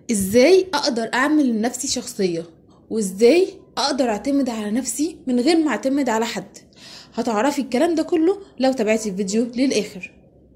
ازاي اقدر اعمل لنفسي شخصية وازاي اقدر اعتمد على نفسي من غير ما اعتمد على حد هتعرفي الكلام ده كله لو تابعتي الفيديو للاخر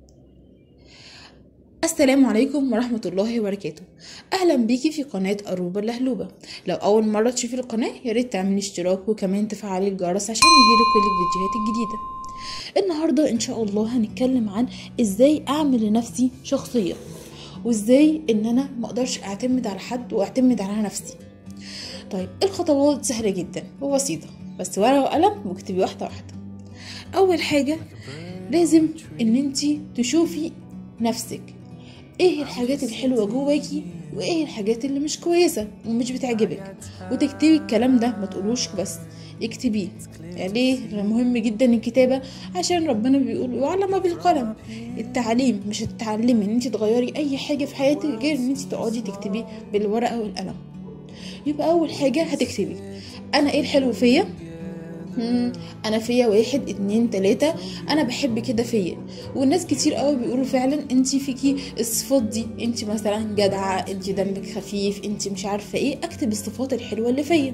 السلام عليكم ورحمة الله وبركاته أهلا بيكي في قناة أروبا اللهلوبة لو أول مرة تشوفي القناة ياريت تعملي اشتراك وكمان تفعلي الجرس عشان يجيلك كل الفيديوهات الجديدة النهاردة إن شاء الله هنتكلم عن إزاي أعمل لنفسي شخصية وإزاي إن أنا مقدرش أعتمد على حد وأعتمد على نفسي طيب الخطوات سهلة جدا وبسيطة بس ورقة وقلم واكتبي واحدة واحدة أول حاجة لازم إن انتي تشوفي نفسك ايه الحاجات الحلوه جواكي وايه الحاجات اللي مش كويسه ومش بتعجبك وتكتبي الكلام ده ما تقولوش بس اكتبيه يعني ليه مهم جدا الكتابه عشان ربنا بيقول وعلم بالقلم التعليم مش تتعلمي ان انت تغيري اي حاجه في حياتك غير ان انت تقعدي تكتبي بالورقه والقلم يبقى اول حاجه هتكتبي انا ايه الحلو فيا مم، انا فيا واحد اتنين تلاتة انا بحب كده فيا والناس كتير قوي بيقولوا فعلا انت فيكي الصفات دي انت مثلا جدعة انت دمك خفيف انت مش عارفة ايه اكتب الصفات الحلوة اللي فيا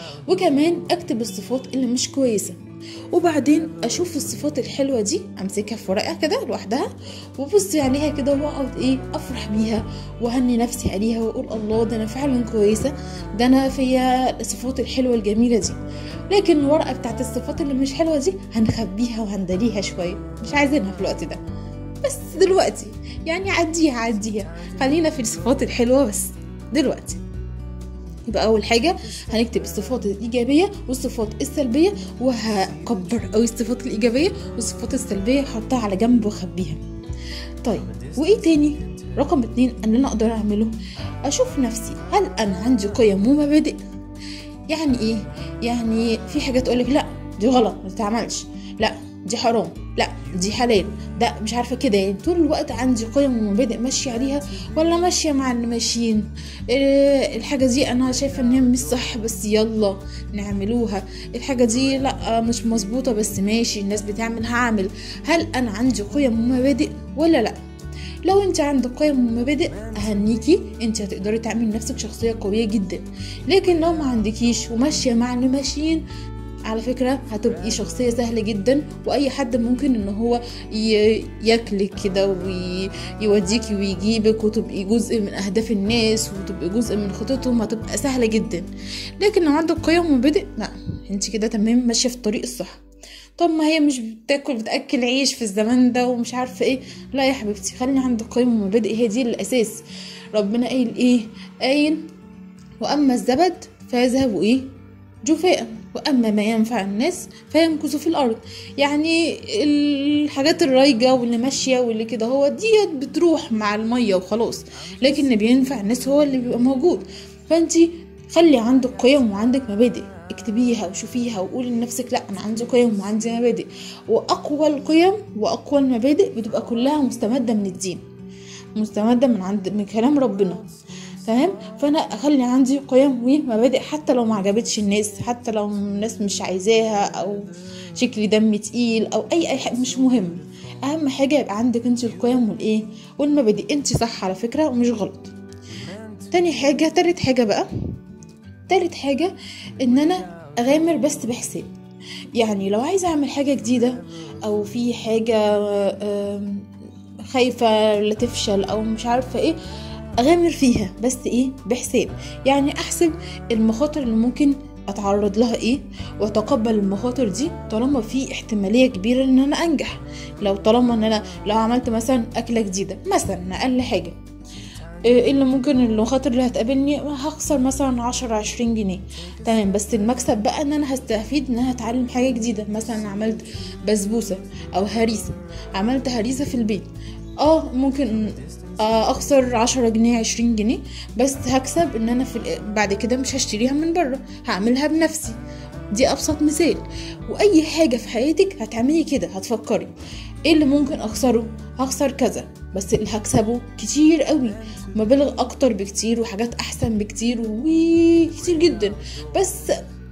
وكمان اكتب الصفات اللي مش كويسة وبعدين اشوف الصفات الحلوه دي امسكها في ورقه كده لوحدها وابص عليها كده واقعد ايه افرح بيها واهني نفسي عليها واقول الله ده انا فعلا كويسه ده انا فيا الصفات الحلوه الجميله دي لكن الورقه بتاعت الصفات اللي مش حلوه دي هنخبيها وهندليها شويه مش عايزينها في الوقت ده بس دلوقتي يعني عديها عديها خلينا في الصفات الحلوه بس دلوقتي يبقى اول حاجه هنكتب الصفات الايجابيه والصفات السلبيه وهكبر قوي الصفات الايجابيه والصفات السلبيه هحطها على جنب واخبيها طيب وايه تاني رقم اتنين ان انا اقدر اعمله اشوف نفسي هل انا عندي قيم ومبادئ يعني ايه يعني في حاجات تقولك لا دي غلط ما تتعملش لا دي حرام لا دي حلال ده مش عارفه كده يعني طول الوقت عندي قيم ومبادئ ماشيه عليها ولا ماشيه مع اللي ماشيين إيه الحاجه دي انا شايفه ان هي مش صح بس يلا نعملوها الحاجه دي لا مش مظبوطه بس ماشي الناس بتعمل هعمل هل انا عندي قيم ومبادئ ولا لا لو انت عندك قيم ومبادئ اهنيكي انت هتقدري تعملي نفسك شخصيه قويه جدا لكن لو ما عندكيش وماشيه مع اللي ماشيين على فكرة هتبقي شخصية سهلة جدا وأي حد ممكن إن هو ي- ياكلك كده ويوديكي ويجيبك وتبقي جزء من أهداف الناس وتبقي جزء من خططهم هتبقى سهلة جدا لكن لو عندك قيم ومبادئ لا انت كده تمام ماشية في الطريق الصح طب ما هي مش بتاكل بتاكل عيش في الزمان ده ومش عارفه ايه لا يا حبيبتي خلي عندك قيم ومبادئ هي دي الاساس ربنا قايل ايه قايل واما الزبد فيذهب ايه جفاء واما ما ينفع الناس فيمكث في الارض يعني الحاجات الرايجه واللي ماشيه واللي كده هو ديت بتروح مع الميه وخلاص لكن اللي بينفع الناس هو اللي بيبقى موجود فانتي خلي عندك قيم وعندك مبادئ اكتبيها وشوفيها وقولي لنفسك لا انا عندي قيم وعندي مبادئ واقوى القيم واقوى المبادئ بتبقى كلها مستمده من الدين مستمده من عند من كلام ربنا تمام فانا اخلي عندي قيم ومبادئ حتى لو ما عجبتش الناس حتى لو الناس مش عايزاها او شكلي دم تقيل او اي اي حاجه مش مهم اهم حاجه يبقى عندك انت القيم والايه والمبادئ انت صح على فكره ومش غلط تاني حاجه تالت حاجه بقى تالت حاجه ان انا اغامر بس بحساب يعني لو عايزه اعمل حاجه جديده او في حاجه آم، خايفه لا تفشل او مش عارفه ايه اغامر فيها بس ايه بحساب يعني احسب المخاطر اللي ممكن اتعرض لها ايه واتقبل المخاطر دي طالما في احتماليه كبيره ان انا انجح لو طالما ان انا لو عملت مثلا اكله جديده مثلا اقل حاجه ايه اللي ممكن المخاطر اللي هتقابلني هخسر مثلا عشرة عشرين جنيه تمام بس المكسب بقى ان انا هستفيد ان انا هتعلم حاجة جديدة مثلا عملت بسبوسة او هريسة عملت هريسة في البيت اه ممكن آه، اخسر عشرة جنيه عشرين جنيه بس هكسب ان انا في الآ- بعد كده مش هشتريها من بره هعملها بنفسي دي ابسط مثال واي حاجة في حياتك هتعملي كده هتفكري ايه اللي ممكن اخسره هخسر كذا بس اللي هكسبه كتير قوي مبالغ اكتر بكتير وحاجات احسن بكتير وكتير جدا بس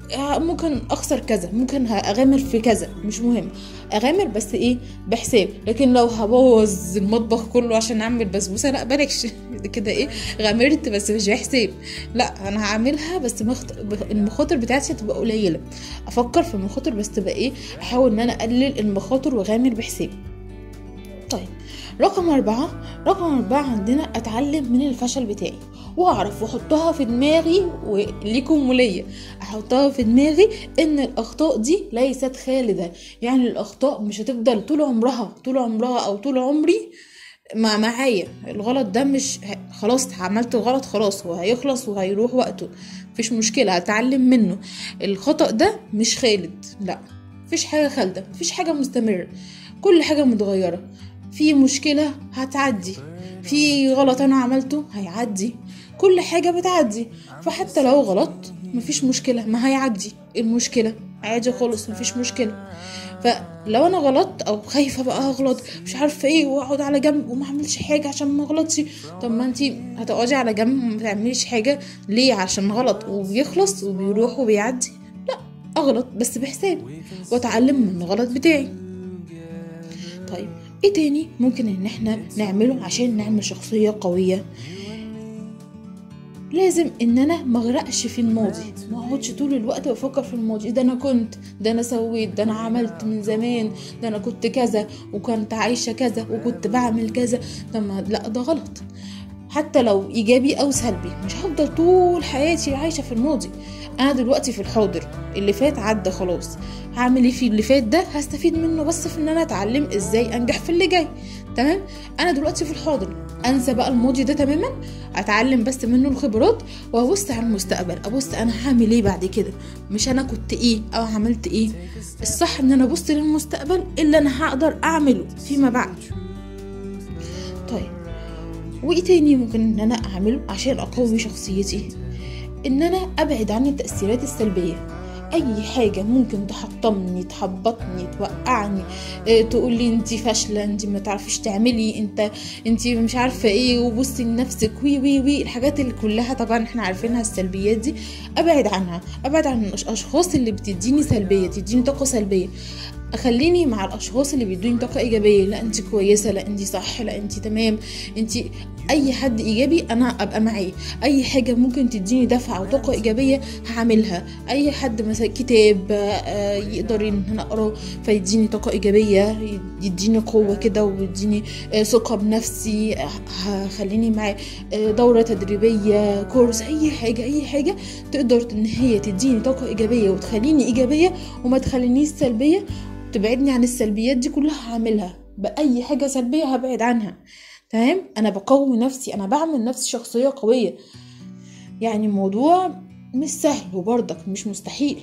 آه، ممكن اخسر كذا ممكن اغامر في كذا مش مهم اغامر بس ايه بحساب لكن لو هبوظ المطبخ كله عشان اعمل بسبوسه لا بلاش كده ايه غامرت بس مش بحساب لا انا هعملها بس مخت... المخاطر بتاعتي تبقى قليله افكر في المخاطر بس تبقى ايه احاول ان انا اقلل المخاطر واغامر بحساب طيب رقم أربعة رقم أربعة عندنا أتعلم من الفشل بتاعي وأعرف وأحطها في دماغي وليكم وليا أحطها في دماغي إن الأخطاء دي ليست خالدة يعني الأخطاء مش هتفضل طول عمرها طول عمرها أو طول عمري مع معايا الغلط ده مش خلاص عملت غلط خلاص هو هيخلص وهيروح وقته مفيش مشكلة هتعلم منه الخطأ ده مش خالد لا مفيش حاجة خالدة مفيش حاجة مستمرة كل حاجة متغيرة في مشكلة هتعدي في غلط أنا عملته هيعدي كل حاجة بتعدي فحتى لو غلط مفيش مشكلة ما هيعدي المشكلة عادي خالص مفيش مشكلة فلو انا غلطت او خايفه بقى اغلط مش عارفه ايه واقعد على جنب وما اعملش حاجه عشان ما اغلطش طب ما انت هتقعدي على جنب وما تعمليش حاجه ليه عشان غلط وبيخلص وبيروح وبيعدي لا اغلط بس بحساب واتعلم من الغلط بتاعي طيب ايه تاني ممكن ان احنا نعمله عشان نعمل شخصيه قويه لازم ان انا ما اغرقش في الماضي ما اقعدش طول الوقت بفكر في الماضي ده انا كنت ده انا سويت ده انا عملت من زمان ده انا كنت كذا وكنت عايشه كذا وكنت بعمل كذا طب ما لا ده غلط حتى لو ايجابي او سلبي مش هفضل طول حياتي عايشه في الماضي انا دلوقتي في الحاضر اللي فات عدى خلاص هعمل ايه في اللي فات ده هستفيد منه بس في ان انا اتعلم ازاي انجح في اللي جاي تمام انا دلوقتي في الحاضر انسى بقى الماضي ده تماما اتعلم بس منه الخبرات وابص على المستقبل ابص انا هعمل ايه بعد كده مش انا كنت ايه او عملت ايه الصح ان انا ابص للمستقبل اللي انا هقدر اعمله فيما بعد طيب وايه تاني ممكن ان انا اعمله عشان اقوي شخصيتي ان انا ابعد عن التاثيرات السلبيه اي حاجه ممكن تحطمني تحبطني توقعني اه تقول لي انت فاشله انت ما تعرفيش تعملي انت انت مش عارفه ايه وبصي لنفسك وي وي وي الحاجات اللي كلها طبعا احنا عارفينها السلبيات دي ابعد عنها ابعد عن الاشخاص اللي بتديني سلبيه تديني طاقه سلبيه اخليني مع الاشخاص اللي بيدوني طاقه ايجابيه لا انت كويسه لا انت صح لا انت تمام انت اي حد ايجابي انا ابقى معاه اي حاجه ممكن تديني دفعه او طاقه ايجابيه هعملها اي حد مثلا كتاب يقدر ان انا اقراه فيديني طاقه ايجابيه يديني قوه كده ويديني ثقه بنفسي هخليني معاه دوره تدريبيه كورس اي حاجه اي حاجه تقدر ان هي تديني طاقه ايجابيه وتخليني ايجابيه وما تخلينيش سلبيه تبعدني عن السلبيات دي كلها هعملها باي حاجه سلبيه هبعد عنها تمام انا بقوي نفسي انا بعمل نفسي شخصيه قويه يعني الموضوع مش سهل وبرضك مش مستحيل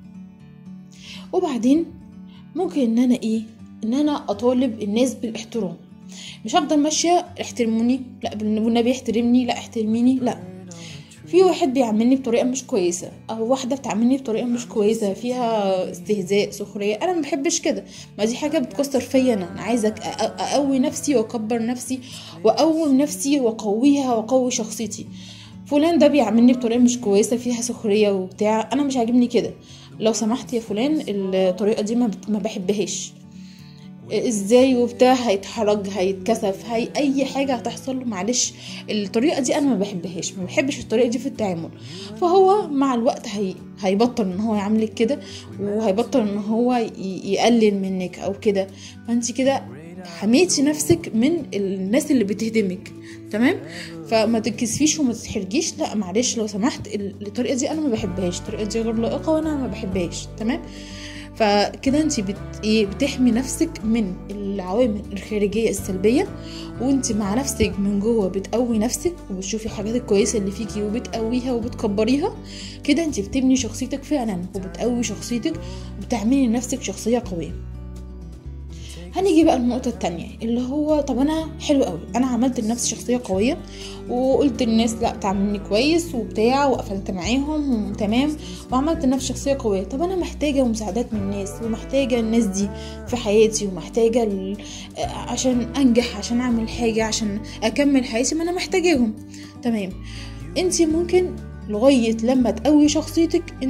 وبعدين ممكن ان انا ايه ان انا اطالب الناس بالاحترام مش هفضل ماشيه احترموني لا والنبي يحترمني لا احترميني لا في واحد بيعاملني بطريقه مش كويسه او واحده بتعاملني بطريقه مش كويسه فيها استهزاء سخريه انا ما بحبش كده ما دي حاجه بتكسر فيا انا انا عايزه اقوي نفسي واكبر نفسي واقوم نفسي واقويها واقوي شخصيتي فلان ده بيعاملني بطريقه مش كويسه فيها سخريه وبتاع انا مش عاجبني كده لو سمحت يا فلان الطريقه دي ما بحبهاش ازاي وبتاع هيتحرج هيتكسف هي اي حاجه هتحصل له معلش الطريقه دي انا ما بحبهاش ما بحبش الطريقه دي في التعامل فهو مع الوقت هي هيبطل ان هو يعاملك كده وهيبطل ان هو يقلل منك او كده فانت كده حميتي نفسك من الناس اللي بتهدمك تمام فما تتكسفيش وما تتحرجيش لا معلش لو سمحت الطريقه دي انا ما بحبهاش الطريقه دي غير لائقه وانا ما بحبهاش تمام فكده انت بت... ايه بتحمي نفسك من العوامل الخارجيه السلبيه وانت مع نفسك من جوه بتقوي نفسك وبتشوفي الحاجات الكويسه اللي فيكي وبتقويها وبتكبريها كده انت بتبني شخصيتك فعلا وبتقوي شخصيتك وبتعملي لنفسك شخصيه قويه هنيجي بقى النقطة التانية اللي هو طب أنا حلو قوي أنا عملت لنفسي شخصية قوية وقلت للناس لا تعاملني كويس وبتاع وقفلت معاهم وتمام وعملت لنفسي شخصية قوية طب أنا محتاجة مساعدات من الناس ومحتاجة الناس دي في حياتي ومحتاجة ال... عشان أنجح عشان أعمل حاجة عشان أكمل حياتي ما أنا محتاجاهم تمام انت ممكن لغاية لما تقوي شخصيتك انت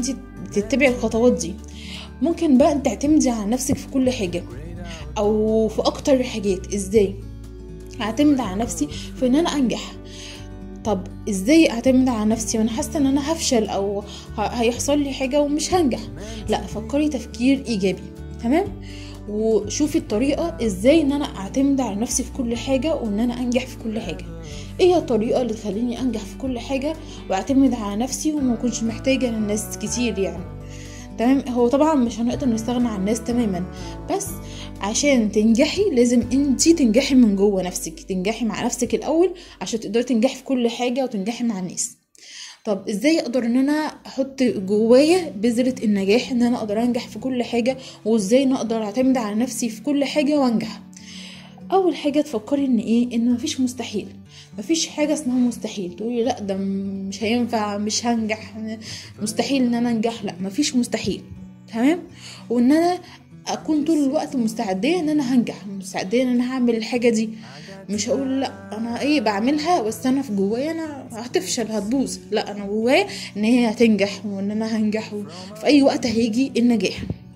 تتبع الخطوات دي ممكن بقى تعتمدي على نفسك في كل حاجة او في اكتر الحاجات ازاي اعتمد على نفسي في ان انا انجح طب ازاي اعتمد على نفسي وانا حاسه ان انا هفشل او هيحصل لي حاجه ومش هنجح لا فكري تفكير ايجابي تمام وشوفي الطريقه ازاي ان انا اعتمد على نفسي في كل حاجه وان انا انجح في كل حاجه ايه هي الطريقه اللي تخليني انجح في كل حاجه واعتمد على نفسي وما اكونش محتاجه للناس كتير يعني تمام هو طبعا مش هنقدر نستغنى عن الناس تماما بس عشان تنجحي لازم انتي تنجحي من جوه نفسك تنجحي مع نفسك الاول عشان تقدري تنجحي في كل حاجه وتنجحي مع الناس طب ازاي اقدر ان انا احط جوايا بذرة النجاح ان انا اقدر انجح في كل حاجة وازاي ان اقدر اعتمد على نفسي في كل حاجة وانجح اول حاجة تفكري ان ايه ان مفيش مستحيل مفيش حاجة اسمها مستحيل تقولي لا ده مش هينفع مش هنجح مستحيل ان انا انجح لا مفيش مستحيل تمام وان انا اكون طول الوقت مستعديه ان انا هنجح مستعديه ان انا هعمل الحاجه دي مش هقول لا انا ايه بعملها بس انا في جوايا انا هتفشل هتبوظ لا انا جوايا ان هي هتنجح وان انا هنجح في اي وقت هيجي النجاح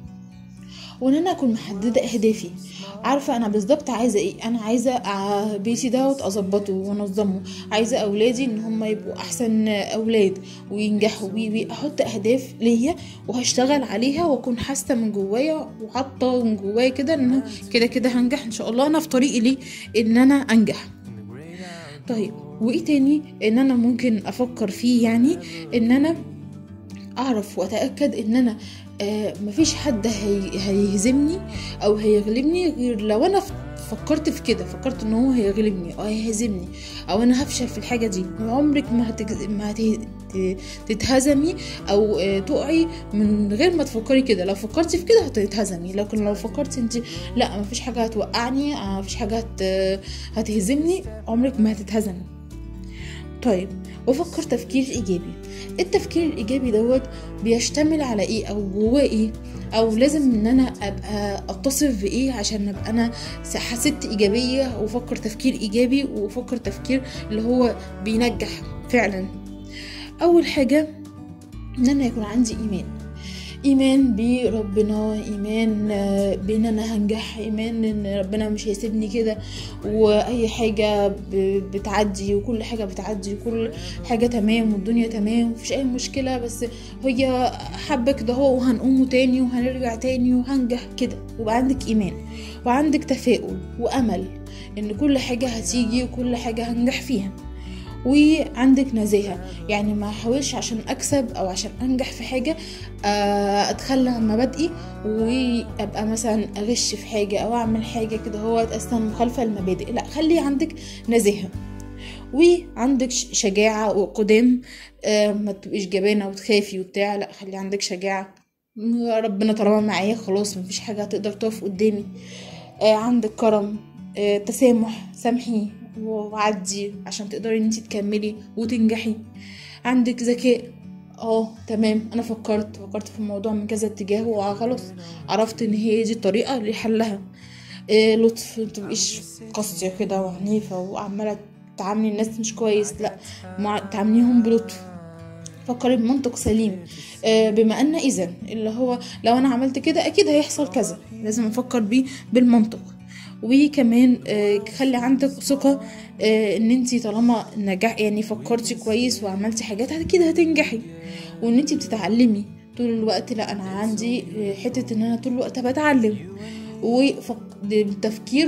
وان انا اكون محدده اهدافي عارفه انا بالظبط عايزه ايه انا عايزه بيتي دوت اظبطه وانظمه عايزه اولادي ان هم يبقوا احسن اولاد وينجحوا وي احط اهداف ليا وهشتغل عليها واكون حاسه من جوايا وحاطه من جوايا كده ان كده كده هنجح ان شاء الله انا في طريقي ليه ان انا انجح طيب وايه تاني ان انا ممكن افكر فيه يعني ان انا اعرف واتاكد ان انا آه مفيش حد هي هيهزمني او هيغلبني غير لو انا فكرت في كده فكرت ان هو هيغلبني او هيهزمني او انا هفشل في الحاجه دي عمرك ما هتجز... ما هت... تتهزمي او آه تقعي من غير ما تفكري كده لو فكرتي في كده هتتهزمي لكن لو فكرتي انت لا مفيش حاجه هتوقعني مفيش حاجه هت... هتهزمني عمرك ما هتتهزمي طيب وفكر تفكير ايجابي التفكير الايجابي دوت بيشتمل على ايه او جواه ايه او لازم ان انا ابقى اتصف بايه عشان ابقى انا ست ايجابيه وافكر تفكير ايجابي وافكر تفكير اللي هو بينجح فعلا اول حاجه ان انا يكون عندي ايمان ايمان بربنا ايمان بان انا هنجح ايمان ان ربنا مش هيسيبني كده واي حاجه بتعدي وكل حاجه بتعدي وكل حاجه تمام والدنيا تمام مفيش اي مشكله بس هي حبه كده هو وهنقوم تاني وهنرجع تاني وهنجح كده ويبقى عندك ايمان وعندك تفاؤل وامل ان كل حاجه هتيجي وكل حاجه هنجح فيها وعندك نزاهة يعني ما احاولش عشان اكسب او عشان انجح في حاجة اتخلى عن مبادئي وابقى مثلا اغش في حاجة او اعمل حاجة كده هو اصلا مخالفة للمبادئ لا خلي عندك نزاهة وعندك شجاعة وقدام ما تبقيش جبانة وتخافي وبتاع لا خلي عندك شجاعة ربنا طالما معايا خلاص مفيش حاجة هتقدر تقف قدامي عندك كرم تسامح سامحي وعدي عشان تقدري ان انت تكملي وتنجحي عندك ذكاء اه تمام انا فكرت فكرت في الموضوع من كذا اتجاه وخلاص عرفت ان هي دي الطريقه لحلها إيه لطف متبقيش قاسيه كده وعنيفه وعماله تعاملي الناس مش كويس لا مع تعامليهم بلطف فكري بمنطق سليم آه بما ان اذا اللي هو لو انا عملت كده اكيد هيحصل كذا لازم افكر بيه بالمنطق وكمان آه خلي عندك ثقه آه ان انت طالما نجح يعني فكرتي كويس وعملتي حاجات اكيد هتنجحي وان انت بتتعلمي طول الوقت لا انا عندي حته ان انا طول الوقت بتعلم وبالتفكير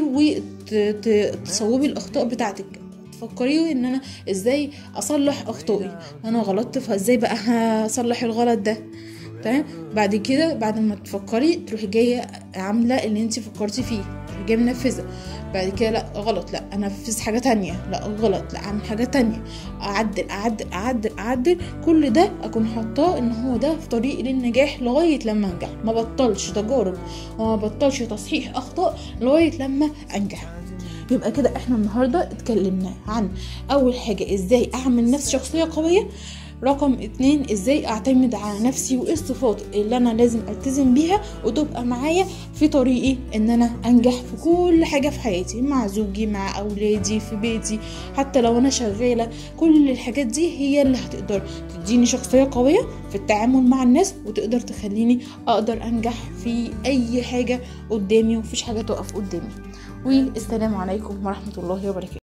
وتصوبي الاخطاء بتاعتك تفكري ان انا ازاي اصلح اخطائي انا غلطت فازاي بقى هصلح الغلط ده تمام بعد كده بعد ما تفكري تروحي جايه عامله اللي انت فكرتي فيه تروحي جايه منفذه بعد كده لا غلط لا انفذ حاجه تانية لا غلط لا اعمل حاجه تانية اعدل اعدل اعدل اعدل كل ده اكون حاطاه ان هو ده في طريق للنجاح لغايه لما انجح ما بطلش تجارب وما بطلش تصحيح اخطاء لغايه لما انجح يبقى كده احنا النهارده اتكلمنا عن اول حاجه ازاي اعمل نفسي شخصيه قويه رقم اتنين ازاي اعتمد على نفسي وايه الصفات اللي انا لازم التزم بيها وتبقى معايا في طريقي ان انا انجح في كل حاجة في حياتي مع زوجي مع اولادي في بيتي حتى لو انا شغالة كل الحاجات دي هي اللي هتقدر تديني شخصية قوية في التعامل مع الناس وتقدر تخليني اقدر انجح في اي حاجة قدامي ومفيش حاجة تقف قدامي والسلام عليكم ورحمة الله وبركاته